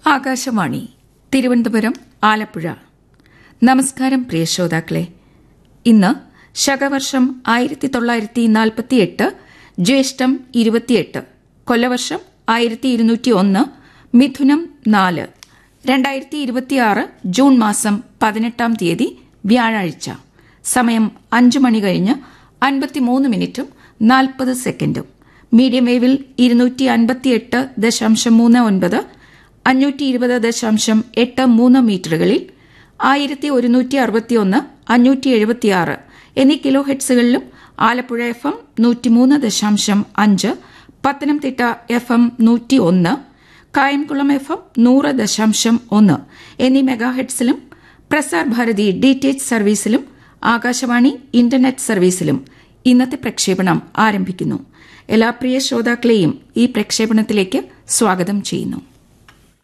ആകാശവാണി തിരുവനന്തപുരം ആലപ്പുഴ നമസ്കാരം പ്രിയ ശ്രോതാക്കളെ ഇന്ന് ശകവർഷം ആയിരത്തി തൊള്ളായിരത്തി നാൽപ്പത്തിയെട്ട് ജ്യേഷ്ഠം ഇരുപത്തിയെട്ട് കൊല്ലവർഷം ആയിരത്തി ഇരുന്നൂറ്റി ഒന്ന് മിഥുനം നാല് രണ്ടായിരത്തി ഇരുപത്തിയാറ് ജൂൺ മാസം പതിനെട്ടാം തീയതി വ്യാഴാഴ്ച സമയം അഞ്ചു മണി കഴിഞ്ഞ് അൻപത്തിമൂന്ന് മിനിറ്റും നാൽപ്പത് സെക്കൻഡും മീഡിയം വേവിൽ ഇരുന്നൂറ്റി അൻപത്തിയെട്ട് ദശാംശം മൂന്ന് ഒൻപത് അഞ്ഞൂറ്റി ഇരുപത് ദശാംശം എട്ട് മൂന്ന് മീറ്ററുകളിൽ ആയിരത്തി ഒരുന്നൂറ്റി അറുപത്തിയൊന്ന് അഞ്ഞൂറ്റി എഴുപത്തിയാറ് എന്നീ കിലോ ഹെഡ്സുകളിലും ആലപ്പുഴ എഫ് എം നൂറ്റിമൂന്ന് ദശാംശം അഞ്ച് പത്തനംതിട്ട എഫ് എം നൂറ്റി ഒന്ന് കായംകുളം എഫ് എം നൂറ് ദശാംശം ഒന്ന് എന്നീ മെഗാഹെഡ്സിലും Prasar Bharati D T H സർവീസിലും ആകാശവാണി ഇന്റർനെറ്റ് സർവീസിലും ഇന്നത്തെ പ്രക്ഷേപണം ആരംഭിക്കുന്നു എല്ലാ പ്രിയ ശ്രോതാക്കളെയും ഈ പ്രക്ഷേപണത്തിലേക്ക് സ്വാഗതം ചെയ്യുന്നു